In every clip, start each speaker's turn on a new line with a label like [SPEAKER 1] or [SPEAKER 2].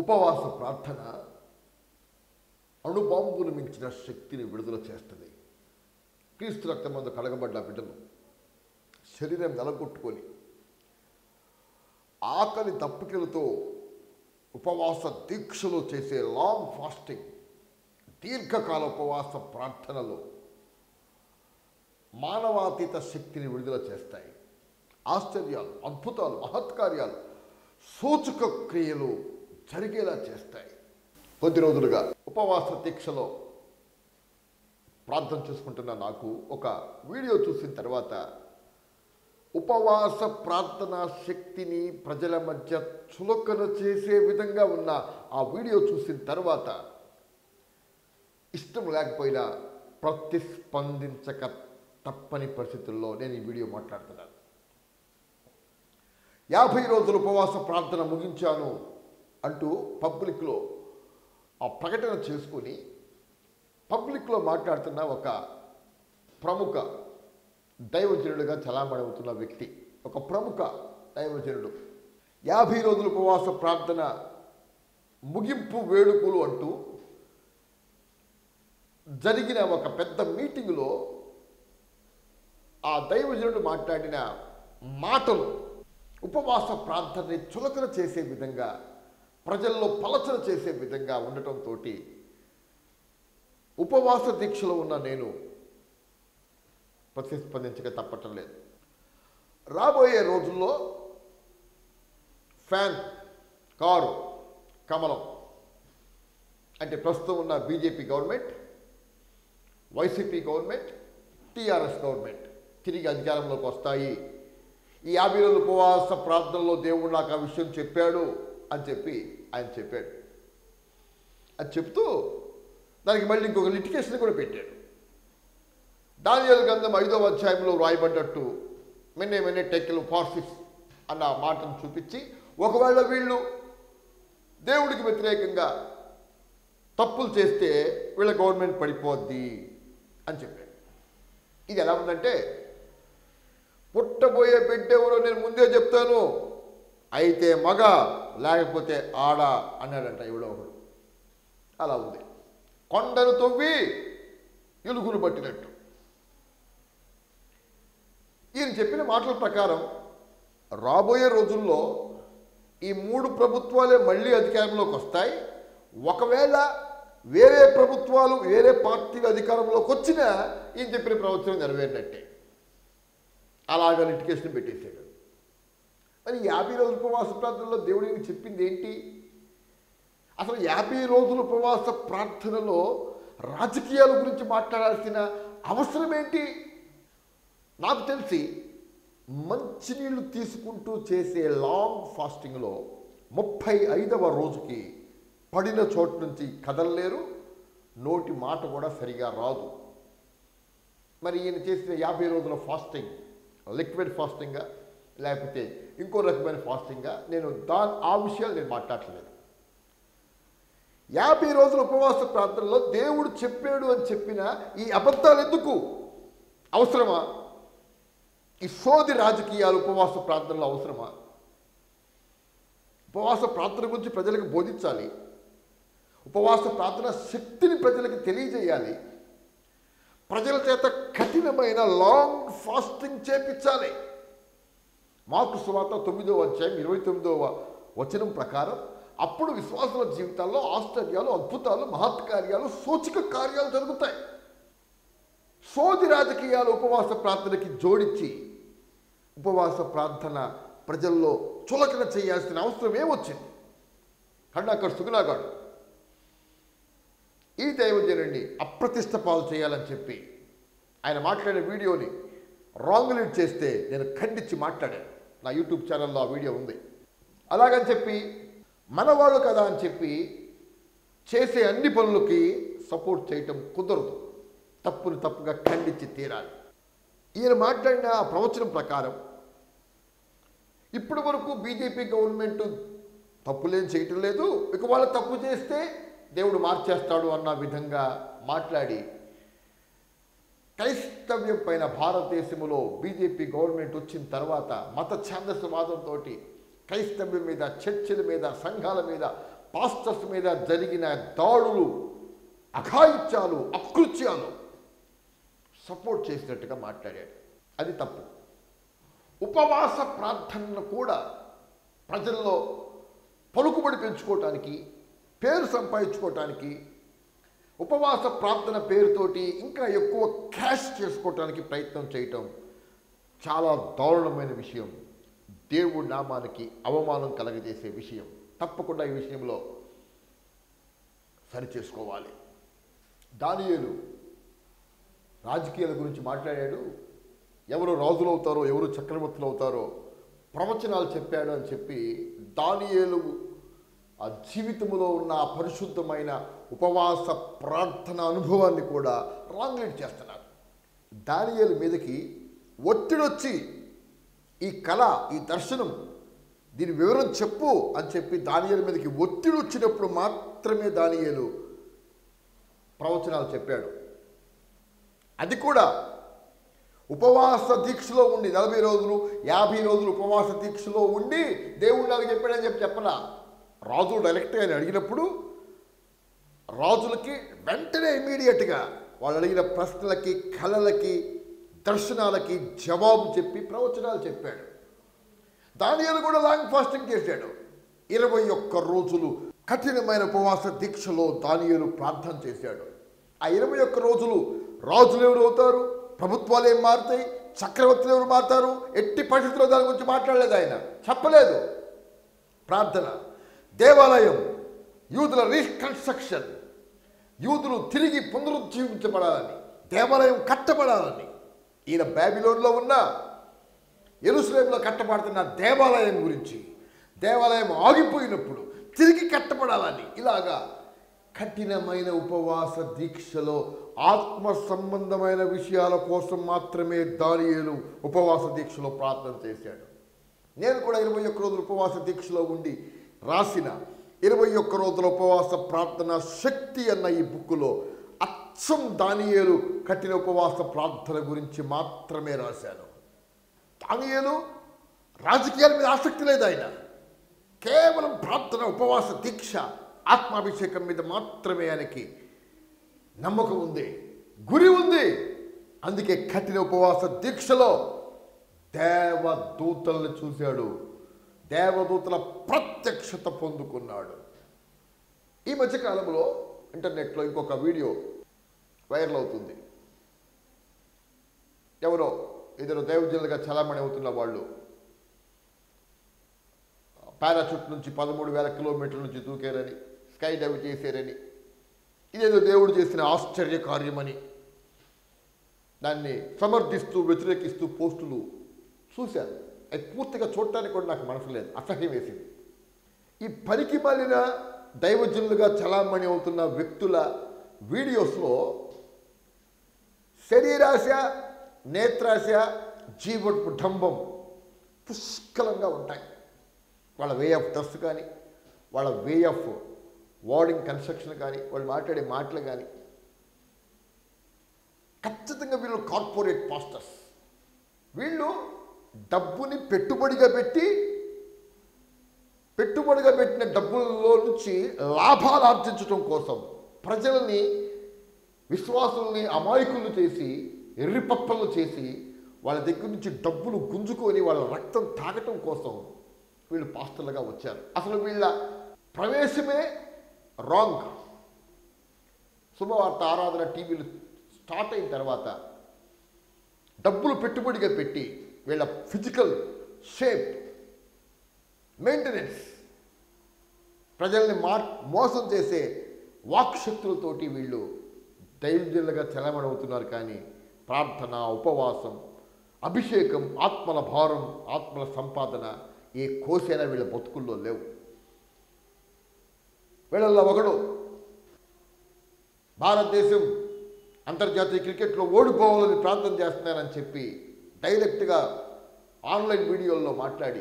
[SPEAKER 1] ఉపవాస ప్రార్థన అణుబాంబును మించిన శక్తిని విడుదల చేస్తుంది క్రీస్తు రక్తం మందు కడగబడ్డ బిడ్డలు శరీరం నెలగొట్టుకొని ఆకలి దప్పికలతో ఉపవాస దీక్షలు చేసే లాంగ్ ఫాస్టింగ్ దీర్ఘకాల ఉపవాస ప్రార్థనలు మానవాతీత శక్తిని విడుదల చేస్తాయి ఆశ్చర్యాలు అద్భుతాలు మహత్కార్యాలు సూచక క్రియలు జరిగేలా చేస్తాయి కొద్ది రోజులుగా ఉపవాస దీక్షలో ప్రార్థన చేసుకుంటున్న నాకు ఒక వీడియో చూసిన తర్వాత ఉపవాస ప్రార్థన శక్తిని ప్రజల మధ్య చులకన చేసే విధంగా ఉన్న ఆ వీడియో చూసిన తర్వాత ఇష్టం లేకపోయినా ప్రతిస్పందించక తప్పని పరిస్థితుల్లో నేను ఈ వీడియో మాట్లాడుతున్నాను యాభై రోజుల ఉపవాస ప్రార్థన ముగించాను అంటూ పబ్లిక్లో ఆ ప్రకటన చేసుకుని పబ్లిక్లో మాట్లాడుతున్న ఒక ప్రముఖ దైవజనుడిగా చలామణవుతున్న వ్యక్తి ఒక ప్రముఖ దైవజనుడు యాభై రోజుల ఉపవాస ప్రార్థన ముగింపు వేడుకలు అంటూ జరిగిన ఒక పెద్ద మీటింగులో ఆ దైవజనుడు మాట్లాడిన మాటలు ఉపవాస ప్రార్థనని చులకన చేసే విధంగా ప్రజల్లో పలచన చేసే విధంగా ఉండటంతో ఉపవాస దీక్షలో ఉన్న నేను ప్రతిస్పందించక తప్పటం లేదు రాబోయే రోజుల్లో ఫ్యాన్ కారు కమలం అంటే ప్రస్తుతం ఉన్న BJP government YCP government TRS government తిరిగి అధికారంలోకి వస్తాయి ఈ యాభై రోజుల ఉపవాస ప్రార్థనలో దేవుడు నాకు ఆ విషయం చెప్పాడు అని చెప్పి ఆయన చెప్పాడు అది చెప్తూ దానికి మళ్ళీ ఇంకొక లిటికేషన్ కూడా పెట్టాడు దానియల్ గ్రంథం ఐదవ అధ్యాయంలో వ్రాయబడ్డట్టు మెన్నే మెన్నే టెక్కిల్ ఫార్సిస్ అన్న మాటను చూపించి ఒకవేళ వీళ్ళు దేవుడికి వ్యతిరేకంగా తప్పులు చేస్తే వీళ్ళ గవర్నమెంట్ పడిపోద్ది అని చెప్పాడు ఇది ఎలా ఉందంటే పుట్టబోయే బిడ్డ ఎవరో నేను ముందే చెప్తాను అయితే మగ లేకపోతే ఆడ అన్నాడంట ఎవడో ఒకడు అలా ఉంది కొండను తవ్వి ఎలుగును పట్టినట్టు ఈయన చెప్పిన మాటల ప్రకారం రాబోయే రోజుల్లో ఈ మూడు ప్రభుత్వాలే మళ్ళీ అధికారంలోకి వస్తాయి ఒకవేళ వేరే ప్రభుత్వాలు వేరే పార్టీలు అధికారంలోకి వచ్చినా ఈయన చెప్పిన ప్రవచనం నెరవేరినట్టే అలాగ లిటికేషన్ పెట్టేశాడు మరి యాభై రోజుల ఉపవాస ప్రార్థనలో దేవుడు ఈయనకి చెప్పింది ఏంటి అసలు యాభై రోజుల ఉపవాస ప్రార్థనలో రాజకీయాల గురించి మాట్లాడాల్సిన అవసరం ఏంటి నాకు తెలిసి మంచినీళ్ళు తీసుకుంటూ చేసే లాంగ్ ఫాస్టింగ్లో ముప్పై ఐదవ రోజుకి పడిన చోటు నుంచి కదలలేరు నోటి మాట కూడా సరిగా రాదు మరి ఈయన చేసిన యాభై రోజుల ఫాస్టింగ్ లిక్విడ్ ఫాస్టింగా లేకపోతే ఇంకో రకమైన ఫాస్టింగా నేను దా ఆ విషయాలు నేను మాట్లాడలేదు యాభై రోజుల ఉపవాస ప్రార్థనలో దేవుడు చెప్పాడు అని చెప్పిన ఈ అబద్ధాలు ఎందుకు అవసరమా ఈ సోది రాజకీయాలు ఉపవాస ప్రార్థనలు అవసరమా ఉపవాస ప్రార్థన గురించి ప్రజలకు బోధించాలి ఉపవాస ప్రార్థన శక్తిని ప్రజలకు తెలియజేయాలి ప్రజల చేత కఠినమైన లాంగ్ ఫాస్టింగ్ చేపించాలి మార్కు సువార్త తొమ్మిదవ అధ్యాయం ఇరవై తొమ్మిదవ వచనం ప్రకారం అప్పుడు విశ్వాసుల జీవితాల్లో ఆశ్చర్యాలు అద్భుతాలు మహత్కార్యాలు సూచక కార్యాలు జరుగుతాయి సోది రాజకీయాలు ఉపవాస ప్రార్థనకి జోడించి ఉపవాస ప్రార్థన ప్రజల్లో చులకన చేయాల్సిన అవసరం ఏమొచ్చింది ఖండాకర్ సుగుణాగాడు ఈ దైవజనుడిని అప్రతిష్ట పాలు చేయాలని చెప్పి ఆయన మాట్లాడే వీడియోని రాంగ్ లీడ్ చేస్తే నేను ఖండించి మాట్లాడాను నా యూట్యూబ్ ఛానల్లో ఆ వీడియో ఉంది అలాగని చెప్పి మనవాళ్ళు కదా అని చెప్పి చేసే అన్ని పనులకి సపోర్ట్ చేయటం కుదరదు తప్పుని తప్పుగా ఖండించి తీరాలి ఈయన మాట్లాడిన ఆ ప్రవచనం ప్రకారం ఇప్పటి వరకు బీజేపీ గవర్నమెంట్ తప్పులేం చేయటం లేదు ఇక వాళ్ళు తప్పు చేస్తే దేవుడు మార్చేస్తాడు అన్న విధంగా మాట్లాడి క్రైస్తవ్యం పైన భారతదేశంలో బీజేపీ గవర్నమెంట్ వచ్చిన తర్వాత మత ఛాందస్వాదంతో క్రైస్తవ్యం మీద చర్చిల మీద సంఘాల మీద పాస్టర్స్ మీద జరిగిన దాడులు అఘాయిత్యాలు అకృత్యాలు సపోర్ట్ చేసినట్టుగా మాట్లాడాడు అది తప్పు ఉపవాస ప్రార్థనను కూడా ప్రజల్లో పలుకుబడి పెంచుకోవటానికి పేరు సంపాదించుకోవటానికి ఉపవాస ప్రార్థన పేరుతోటి ఇంకా ఎక్కువ క్యాష్ చేసుకోవటానికి ప్రయత్నం చేయటం చాలా దారుణమైన విషయం దేవుడి నామానికి అవమానం కలగజేసే విషయం తప్పకుండా ఈ విషయంలో సరిచేసుకోవాలి దానియేలు రాజకీయాల గురించి మాట్లాడాడు ఎవరు రాజులు అవుతారో ఎవరు చక్రవర్తులు అవుతారో ప్రవచనాలు చెప్పాడు అని చెప్పి దానియేలు ఆ జీవితంలో ఉన్న ఆ పరిశుద్ధమైన ఉపవాస ప్రార్థన అనుభవాన్ని కూడా రాంగ్లెట్ చేస్తున్నారు దానియేలు మీదకి ఒత్తిడొచ్చి ఈ కళ ఈ దర్శనం దీని వివరం చెప్పు అని చెప్పి దానియేలు మీదకి ఒత్తిడి వచ్చినప్పుడు మాత్రమే దానియేలు ప్రవచనాలు చెప్పాడు అది కూడా ఉపవాస దీక్షలో ఉండి నలభై రోజులు యాభై రోజులు ఉపవాస దీక్షలో ఉండి దేవుడు నాకు చెప్పాడని చెప్పి చెప్పలా రాజులు డైరెక్ట్గా ఆయన అడిగినప్పుడు రాజులకి వెంటనే ఇమీడియట్గా వాళ్ళు అడిగిన ప్రశ్నలకి కళలకి దర్శనాలకి జవాబు చెప్పి ప్రవచనాలు చెప్పాడు దానియాలు కూడా లాంగ్ ఫాస్టింగ్ చేశాడు ఇరవై ఒక్క రోజులు కఠినమైన ఉపవాస దీక్షలో దానియాలు ప్రార్థన చేశాడు ఆ ఇరవై ఒక్క రోజులు రాజులు ఎవరు అవుతారు ప్రభుత్వాలు ఏం మారుతాయి చక్రవర్తులు ఎవరు మారుతారు ఎట్టి పరిస్థితుల్లో దాని గురించి మాట్లాడలేదు ఆయన చెప్పలేదు ప్రార్థన దేవాలయం యూదుల రీకన్స్ట్రక్షన్ యూదులు తిరిగి పునరుజ్జీవించబడాలని దేవాలయం కట్టబడాలని ఈయన బ్యాబిలోన్లో ఉన్న ఎరుసలేంలో కట్టబడుతున్న దేవాలయం గురించి దేవాలయం ఆగిపోయినప్పుడు తిరిగి కట్టబడాలని ఇలాగా కఠినమైన ఉపవాస దీక్షలో ఆత్మ సంబంధమైన విషయాల కోసం మాత్రమే దానియేలు ఉపవాస దీక్షలో ప్రార్థన చేశాడు నేను కూడా ఇరవై ఒక్క రోజులు ఉపవాస దీక్షలో ఉండి రాసిన ఇరవై ఒక్క రోజుల ఉపవాస ప్రార్థన శక్తి అన్న ఈ బుక్కులో అచ్చం దానియేలు కఠిన ఉపవాస ప్రార్థన గురించి మాత్రమే రాశాను దానియేలు రాజకీయాల మీద ఆసక్తి లేదు ఆయన కేవలం ప్రార్థన ఉపవాస దీక్ష ఆత్మాభిషేకం మీద మాత్రమే ఆయనకి నమ్మకం ఉంది గురి ఉంది అందుకే కఠిన ఉపవాస దీక్షలో దేవదూతలను చూశాడు దేవదూతల ప్రత్యక్షత పొందుకున్నాడు ఈ మధ్యకాలంలో ఇంటర్నెట్లో ఇంకొక వీడియో వైరల్ అవుతుంది ఎవరో ఇద్దరు దైవజనులుగా చలామణి అవుతున్న వాళ్ళు పారాచూట్ నుంచి పదమూడు వేల కిలోమీటర్ల నుంచి దూకారని స్కై డైవ్ చేశారని ఇదేదో దేవుడు చేసిన ఆశ్చర్య కార్యమని దాన్ని సమర్థిస్తూ వ్యతిరేకిస్తూ పోస్టులు చూశాను అది పూర్తిగా చూడటానికి కూడా నాకు మనసు లేదు అసహ్యం వేసింది ఈ పనికి మాలిన దైవజనులుగా చలామణి అవుతున్న వ్యక్తుల వీడియోస్లో శరీరాశ నేత్రాశ జీవపు డంబం పుష్కలంగా ఉంటాయి వాళ్ళ వే ఆఫ్ డ్రెస్ కానీ వాళ్ళ వే ఆఫ్ వార్డింగ్ కన్స్ట్రక్షన్ కానీ వాళ్ళు మాట్లాడే మాటలు కానీ ఖచ్చితంగా వీళ్ళు కార్పొరేట్ పాస్టర్స్ వీళ్ళు డబ్బుని పెట్టుబడిగా పెట్టి పెట్టుబడిగా పెట్టిన డబ్బుల్లో నుంచి లాభాలు ఆర్జించడం కోసం ప్రజల్ని విశ్వాసుల్ని అమాయకులు చేసి ఎర్రిపప్పలు చేసి వాళ్ళ దగ్గర నుంచి డబ్బులు గుంజుకొని వాళ్ళ రక్తం తాగటం కోసం వీళ్ళు పాస్టర్లుగా వచ్చారు అసలు వీళ్ళ ప్రవేశమే రాంగ్ శుభవార్త ఆరాధన టీవీలు స్టార్ట్ అయిన తర్వాత డబ్బులు పెట్టుబడిగా పెట్టి వీళ్ళ ఫిజికల్ షేప్ మెయింటెనెన్స్ ప్రజల్ని మా మోసం చేసే వాక్శక్తులతోటి వీళ్ళు దైవజనులుగా చలమణవుతున్నారు కానీ ప్రార్థన ఉపవాసం అభిషేకం ఆత్మల భారం ఆత్మల సంపాదన ఏ కోసైనా వీళ్ళ బతుకుల్లో లేవు వీళ్ళల్లో ఒకడు భారతదేశం అంతర్జాతీయ క్రికెట్లో ఓడిపోవాలని ప్రార్థన చేస్తున్నానని చెప్పి డైరెక్ట్గా ఆన్లైన్ వీడియోల్లో మాట్లాడి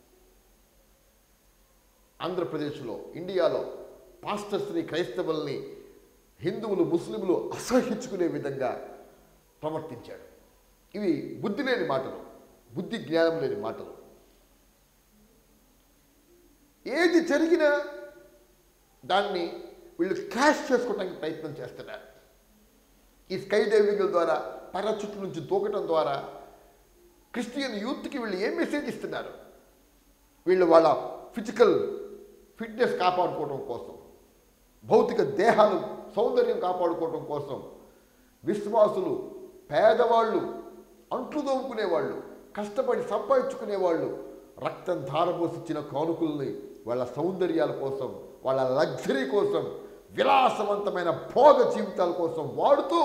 [SPEAKER 1] ఆంధ్రప్రదేశ్లో ఇండియాలో పాస్టర్స్ని క్రైస్తవుల్ని హిందువులు ముస్లింలు అసహించుకునే విధంగా ప్రవర్తించాడు ఇవి బుద్ధి లేని మాటలు బుద్ధి జ్ఞానం లేని మాటలు ఏది జరిగినా దాన్ని వీళ్ళు క్రాష్ చేసుకోవడానికి ప్రయత్నం చేస్తున్నారు ఈ స్కై డైవింగ్ ద్వారా పారాచూట్ నుంచి దూకటం ద్వారా క్రిస్టియన్ యూత్కి వీళ్ళు ఏం మెసేజ్ ఇస్తున్నారు వీళ్ళు వాళ్ళ ఫిజికల్ ఫిట్నెస్ కాపాడుకోవడం కోసం భౌతిక దేహాలు సౌందర్యం కాపాడుకోవడం కోసం విశ్వాసులు పేదవాళ్ళు అంట్లు దోముకునేవాళ్ళు కష్టపడి సంపాదించుకునేవాళ్ళు రక్తం ధారపోసిచ్చిన కానుకల్ని వాళ్ళ సౌందర్యాల కోసం వాళ్ళ లగ్జరీ కోసం విలాసవంతమైన భోగ జీవితాల కోసం వాడుతూ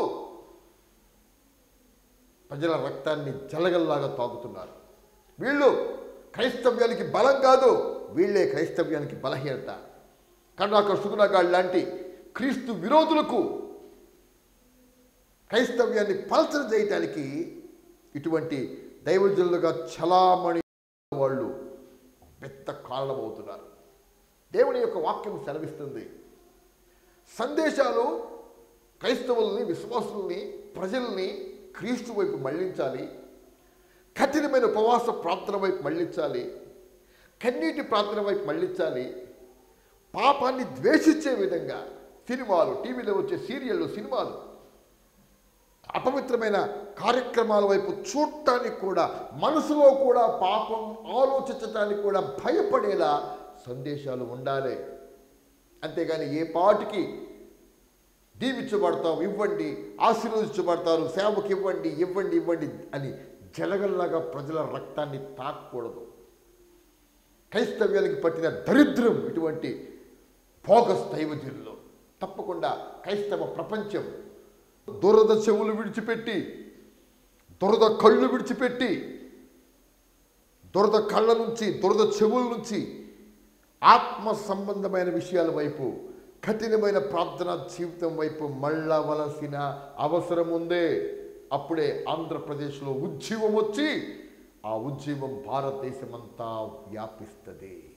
[SPEAKER 1] ప్రజల రక్తాన్ని జలగల్లాగా తాగుతున్నారు వీళ్ళు క్రైస్తవ్యానికి బలం కాదు వీళ్ళే క్రైస్తవ్యానికి బలహీనత కర్ణాకర్ సుగుణగాడు లాంటి క్రీస్తు విరోధులకు క్రైస్తవ్యాన్ని పల్చన చేయటానికి ఇటువంటి దైవజనులుగా చలామణి వాళ్ళు పెద్ద కారణమవుతున్నారు దేవుని యొక్క వాక్యం సెలవిస్తుంది సందేశాలు క్రైస్తవుల్ని విశ్వాసుల్ని ప్రజల్ని క్రీస్తు వైపు మళ్ళించాలి కఠినమైన ఉపవాస ప్రార్థన వైపు మళ్ళించాలి కన్నీటి ప్రార్థన వైపు మళ్ళించాలి పాపాన్ని ద్వేషించే విధంగా సినిమాలు టీవీలో వచ్చే సీరియళ్ళు సినిమాలు అపవిత్రమైన కార్యక్రమాల వైపు చూడటానికి కూడా మనసులో కూడా పాపం ఆలోచించటానికి కూడా భయపడేలా సందేశాలు ఉండాలి అంతేగాని ఏ పాటికి దీవించబడతాం ఇవ్వండి ఆశీర్వదించబడతారు సేవకి ఇవ్వండి ఇవ్వండి ఇవ్వండి అని జలగల్లాగా ప్రజల రక్తాన్ని తాకూడదు క్రైస్తవ్యానికి పట్టిన దరిద్రం ఇటువంటి భోగస్ దైవజనులు తప్పకుండా క్రైస్తవ ప్రపంచం దురద చెవులు విడిచిపెట్టి దురద కళ్ళు విడిచిపెట్టి దురద కళ్ళ నుంచి దురద చెవుల నుంచి ఆత్మ సంబంధమైన విషయాల వైపు కఠినమైన ప్రార్థన జీవితం వైపు మళ్ళవలసిన అవసరం ఉందే అప్పుడే ఆంధ్రప్రదేశ్లో ఉద్యమం వచ్చి ఆ ఉద్యమం భారతదేశమంతా వ్యాపిస్తుంది